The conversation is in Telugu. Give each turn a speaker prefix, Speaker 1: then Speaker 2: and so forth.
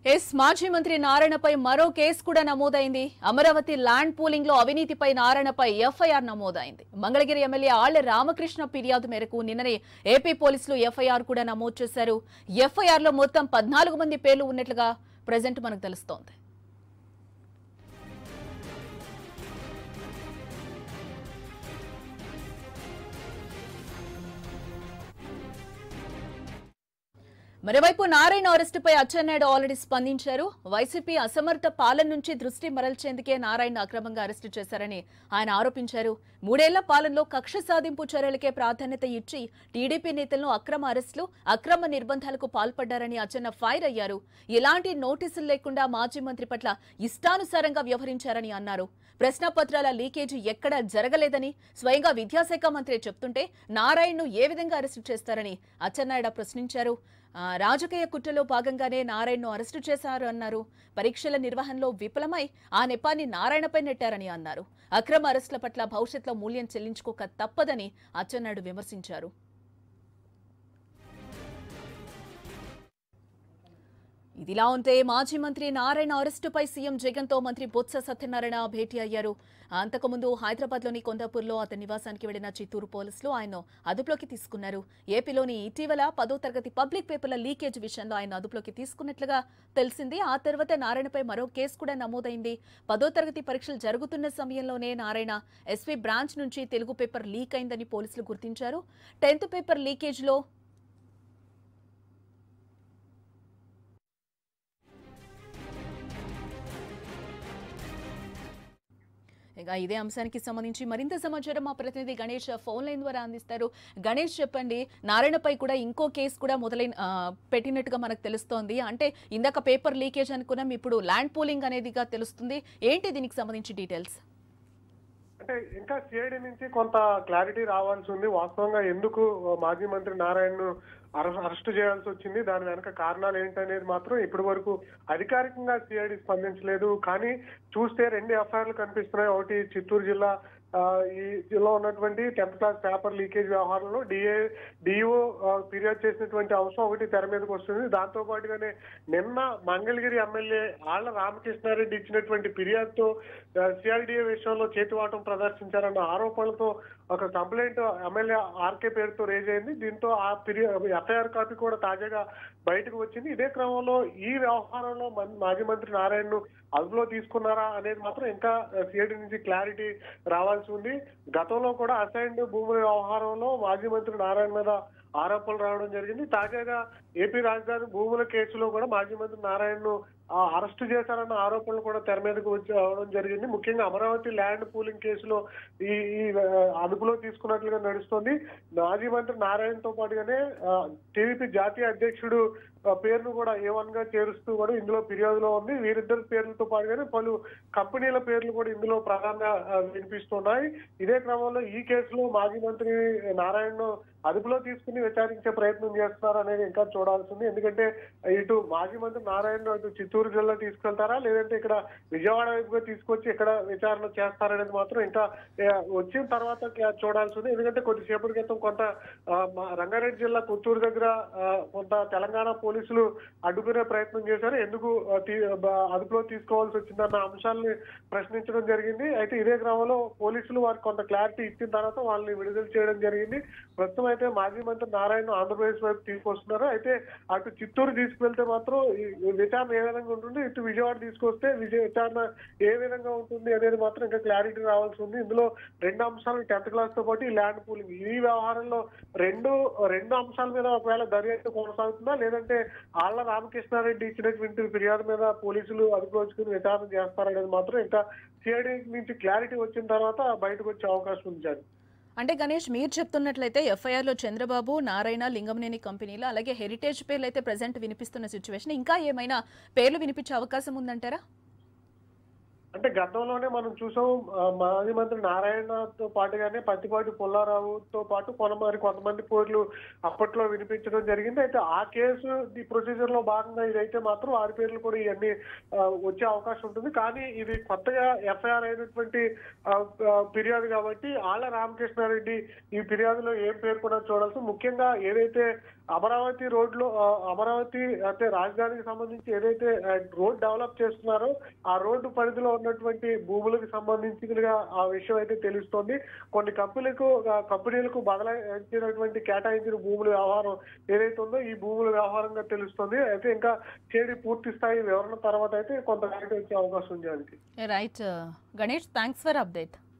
Speaker 1: ఎస్ మాజీ మంత్రి నారాయణపై మరో కేసు కూడా నమోదైంది అమరావతి ల్యాండ్ పూలింగ్ లో అవినీతిపై నారాయణపై ఎఫ్ఐఆర్ నమోదైంది మంగళగిరి ఎమ్మెల్యే ఆళ్ల రామకృష్ణ ఫిర్యాదు మేరకు నిన్ననే ఏపీ పోలీసులు ఎఫ్ఐఆర్ కూడా నమోదు చేశారు ఎఫ్ఐఆర్ లో మొత్తం పద్నాలుగు మంది పేర్లు ఉన్నట్లుగా ప్రజెంట్ మనకు తెలుస్తోంది మరోవైపు నారాయణ అరెస్టుపై అచ్చెన్నాయుడు ఆల్రెడీ స్పందించారు వైసీపీ అసమర్థ పాలన నుంచి దృష్టి మరల్చేందుకే నారాయణ అక్రమంగా అరెస్టు చేశారని ఆయన ఆరోపించారు మూడేళ్ల పాలనలో కక్ష సాధింపు చర్యలకే ప్రాధాన్యత ఇచ్చి టీడీపీ నేతలను అక్రమ అరెస్టులు అక్రమ నిర్బంధాలకు పాల్పడ్డారని అచ్చెన్న ఫైర్ అయ్యారు ఎలాంటి నోటీసులు లేకుండా మాజీ మంత్రి పట్ల ఇష్టానుసారంగా వ్యవహరించారని అన్నారు ప్రశ్నపత్రాల లీకేజీ ఎక్కడా జరగలేదని స్వయంగా విద్యాశాఖ మంత్రి చెప్తుంటే నారాయణను ఏ విధంగా అరెస్టు చేస్తారని అచ్చెన్నాయుడు ప్రశ్నించారు ఆ, రాజకీయ కుట్రలో భాగంగానే నారాయణను అరెస్టు చేశారు అన్నారు పరీక్షల నిర్వహణలో విఫలమై ఆ నెపాన్ని నారాయణపై నెట్టారని అన్నారు అక్రమ అరెస్టుల పట్ల భవిష్యత్తులో మూల్యం చెల్లించుకోక తప్పదని అచ్చెన్నాయుడు విమర్శించారు ఇదిలా ఉంటే మాజీ మంత్రి నారాయణ అరెస్టుపై సీఎం జగన్ తో మంత్రి బొత్స సత్యనారాయణ భేటీ అయ్యారు అంతకుముందు హైదరాబాద్లోని కొండాపూర్లో అతని నివాసానికి వెళ్లిన చిత్తూరు పోలీసులు ఆయన్ను అదుపులోకి తీసుకున్నారు ఏపీలోని ఇటీవల పదో తరగతి పబ్లిక్ పేపర్ల లీకేజ్ విషయంలో ఆయన అదుపులోకి తీసుకున్నట్లుగా తెలిసింది ఆ తర్వాత నారాయణపై మరో కేసు కూడా నమోదైంది పదో తరగతి పరీక్షలు జరుగుతున్న సమయంలోనే నారాయణ ఎస్వీ బ్రాంచ్ నుంచి తెలుగు పేపర్ లీక్ అయిందని పోలీసులు గుర్తించారు టెన్త్ పేపర్ లీకేజ్లో ఇక ఇదే అంశానికి సంబంధించి మరింత సమాచారం మా ప్రతినిధి గణేష్ ఫోన్ లైన్ ద్వారా అందిస్తారు గణేష్ చెప్పండి నారాయణపై కూడా ఇంకో కేసు కూడా మొదలైన ఆ, పెట్టినట్టుగా మనకు తెలుస్తోంది అంటే ఇందాక పేపర్ లీకేజ్ అనుకున్నాం ఇప్పుడు ల్యాండ్ పూలింగ్ అనేదిగా తెలుస్తుంది ఏంటి దీనికి సంబంధించి డీటెయిల్స్
Speaker 2: అంటే ఇంకా సిఐడి నుంచి కొంత క్లారిటీ రావాల్సి ఉంది వాస్తవంగా ఎందుకు మాజీ మంత్రి నారాయణను అరెస్ట్ చేయాల్సి వచ్చింది దాని వెనక కారణాలు ఏంటనేది మాత్రం ఇప్పటి వరకు అధికారికంగా సిఐడి స్పందించలేదు కానీ చూస్తే రెండు ఎఫ్ఐఆర్లు కనిపిస్తున్నాయి ఒకటి చిత్తూరు జిల్లా ఆ, ఈ జిల్లా ఉన్నటువంటి టెన్త్ క్లాస్ పేపర్ లీకేజ్ వ్యవహారంలో డిఏ డిఓ ఫిర్యాదు చేసినటువంటి అంశం ఒకటి తెర మీదకి వస్తుంది దాంతో పాటుగానే నిన్న మంగళగిరి ఎమ్మెల్యే ఆళ్ల రామకృష్ణారెడ్డి ఇచ్చినటువంటి ఫిర్యాదుతో సిఆర్డిఏ విషయంలో చేతివాటం ప్రదర్శించారన్న ఆరోపణలతో ఒక కంప్లైంట్ ఎమ్మెల్యే ఆర్కే పేరుతో రేజ్ అయింది దీంతో ఆ ఫిర్యాదు ఎఫ్ఐఆర్ కాపీ కూడా తాజాగా బయటకు వచ్చింది ఇదే క్రమంలో ఈ వ్యవహారంలో మన్- మాజీ మంత్రి నారాయణను అదుపులో తీసుకున్నారా అనేది మాత్రం ఇంకా సిఐడి నుంచి క్లారిటీ రావాల్సి ఉంది గతంలో కూడా అసైన్డ్ భూముల వ్యవహారంలో మాజీ మంత్రి నారాయణ మీద ఆరోపణలు రావడం జరిగింది తాజాగా ఏపీ రాజధాని భూముల కేసులో కూడా మాజీ మంత్రి నారాయణను ఆ, అరెస్టు చేశారన్న ఆరోపణలు కూడా తెర మీదకు వచ్చి రావడం జరిగింది ముఖ్యంగా అమరావతి ల్యాండ్ పూలింగ్ కేసులో ఈ ఈ ఆ, అదుపులో తీసుకున్నట్లుగా నడుస్తోంది మాజీ మంత్రి నారాయణతో పాటుగానే టీడీపీ జాతీయ అధ్యక్షుడు ఆ, పేరును కూడా ఏ వన్ గా చేరుస్తూ కూడా ఇందులో ఫిర్యాదులో ఉంది వీరిద్దరి పేర్లతో పాటుగానే పలు కంపెనీల పేర్లు కూడా ఇందులో ప్రధానంగా ఆ, వినిపిస్తున్నాయి ఇదే క్రమంలో ఈ కేసులో మాజీ మంత్రి నారాయణను అదుపులో తీసుకుని విచారించే ప్రయత్నం చేస్తున్నారు అనేది ఇంకా చూడాల్సింది ఎందుకంటే ఇటు మాజీ మంత్రి నారాయణ ఇటు చిత్తూరు జిల్లా తీసుకెళ్తారా లేదంటే ఇక్కడ విజయవాడ వైపుగా తీసుకొచ్చి ఇక్కడ విచారణ చేస్తారనేది మాత్రం ఇంకా ఏ, వచ్చిన తర్వాత క- చూడాల్సింది ఎందుకంటే కొద్దిసేపటి క్రితం కొంత ఆ, మా రంగారెడ్డి జిల్లా పుత్తూరు దగ్గర ఆ, కొంత తెలంగాణ పోలీసులు అడ్డుకునే ప్రయత్నం చేశారు ఎందుకు ఆ, తీ- బ- అదుపులో తీసుకోవాల్సి వచ్చిందన్న అంశాలని ప్రశ్నించడం జరిగింది అయితే ఇదే క్రమంలో పోలీసులు వారికి కొంత క్లారిటీ ఇచ్చిన తర్వాత వాళ్ళని విడుదల చేయడం జరిగింది ప్రస్తుతం అయితే మాజీ మంత్రి నారాయణ ఆంధ్రప్రదేశ్ వైపు తీసుకొస్తున్నారు అయితే అటు చిత్తూరు తీసుకువెళ్తే మాత్రం ఈ విచారణ ఏ విధంగా ఉంటుంది ఇటు విజయవాడ తీసుకొస్తే విజయ విచారణ ఏ విధంగా ఉంటుంది అనేది మాత్రం ఇంకా క్లారిటీ రావాల్సి ఉంది ఇందులో రెండు అంశాలు టెన్త్ క్లాస్ తో పాటు ఈ ల్యాండ్ పూలింగ్ ఈ వ్యవహారంలో రెండు రెండు అంశాల మీద ఒకవేళ దర్యాప్తు కొనసాగుతుందా లేదంటే ఆళ్ల రామకృష్ణారెడ్డి ఇచ్చినటువంటి ఫిర్యాదు మీద పోలీసులు అదుపులోచుకుని విచారణ చేస్తారనేది మాత్రం ఇంకా సిఐడి నుంచి క్లారిటీ వచ్చిన తర్వాత బయటకు వచ్చే అవకాశం ఉంది జాని.
Speaker 1: అంటే గణేష్ మీరు చెప్తున్నట్లయితే ఎఫ్ఐఆర్ లో చంద్రబాబు నారాయణ లింగంనేని కంపెనీలు అలాగే హెరిటేజ్ పేర్లు అయితే ప్రజెంట్ వినిపిస్తున్న సిచ్యువేషన్ ఇంకా ఏమైనా పేర్లు వినిపించే అవకాశం ఉందంటారా
Speaker 2: అంటే గతంలోనే మనం చూసాం ఆ, మాజీ మంత్రి నారాయణతో పాటుగానే పత్తిపాటి పుల్లారావుతో పాటు కొంతమంది కొంతమంది పేర్లు అప్పట్లో వినిపించడం జరిగింది అయితే ఆ కేసు ది ప్రొసీజర్ లో భాగంగా ఇదైతే మాత్రం వారి పేర్లు కూడా ఇవన్నీ ఆ, వచ్చే అవకాశం ఉంటుంది కానీ ఇది కొత్తగా ఎఫ్ఐఆర్ అయినటువంటి ఆ, ఆ, ఫిర్యాదు కాబట్టి ఆళ్ల రామకృష్ణారెడ్డి ఈ ఫిర్యాదులో ఏం పేర్కొన్నా చూడాల్సి ముఖ్యంగా ఏదైతే అమరావతి రోడ్ లో ఆ, అమరావతి అంటే రాజధానికి సంబంధించి ఏదైతే ఆ, రోడ్ డెవలప్ చేస్తున్నారో ఆ రోడ్డు పరిధిలో ఉన్నటువంటి భూములకు సంబంధించినగా ఆ విషయం అయితే తెలుస్తోంది కొన్ని కంపెనీలకు ఆ, కంపెనీలకు బదలాయించినటువంటి కేటాయించిన భూముల వ్యవహారం ఏదైతే ఉందో ఈ భూముల వ్యవహారంగా తెలుస్తుంది అయితే ఇంకా చేడి పూర్తి స్థాయి వివరణ తర్వాత అయితే కొంత క్లారిటీ వచ్చే అవకాశం ఉంది దానికి
Speaker 1: right Ganesh thanks for update